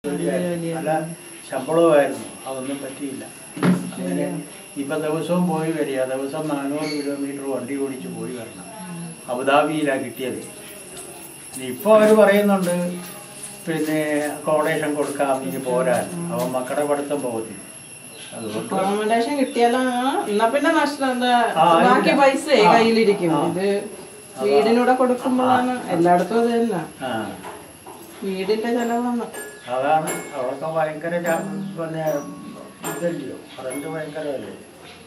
ജോലിയായിരുന്നു. നല്ല ശമ്പളമായിരുന്നു അതൊന്നും പറ്റിയില്ല അങ്ങനെ ഇപ്പൊ ദിവസവും പോയി വരിക ദിവസം നാനൂറ് കിലോമീറ്റർ വണ്ടി ഓടിച്ച് പോയി വരണം അബുദാബിയിലാണ് കിട്ടിയത് ഇപ്പോൾ അവർ പറയുന്നുണ്ട് പിന്നെ അക്കോമഡേഷൻ കൊടുക്കാം ഇനി പോരാൻ അവൻ മക്കളുടെ പഠിത്തം പോകുന്നു അതുകൊണ്ട് അക്കോമഡേഷൻ കിട്ടിയാലാ എന്നാ പിന്നെ നഷ്ടം എന്താ ആ, ഇല്ല. ബാക്കി പൈസ ആ. കയ്യിലിരിക്കും ഇത് വീടിനൂടെ കൊടുക്കുമ്പോഴാണ് എല്ലായിടത്തും അത് തന്നെ ആ വീടിന്റെ ചെലവാണ് അതാണ് അവിടെയൊക്കെ ഭയങ്കര ജാ- പിന്നെ ഇതല്ലയോ കറണ്ട് ഭയങ്കരമല്ലേ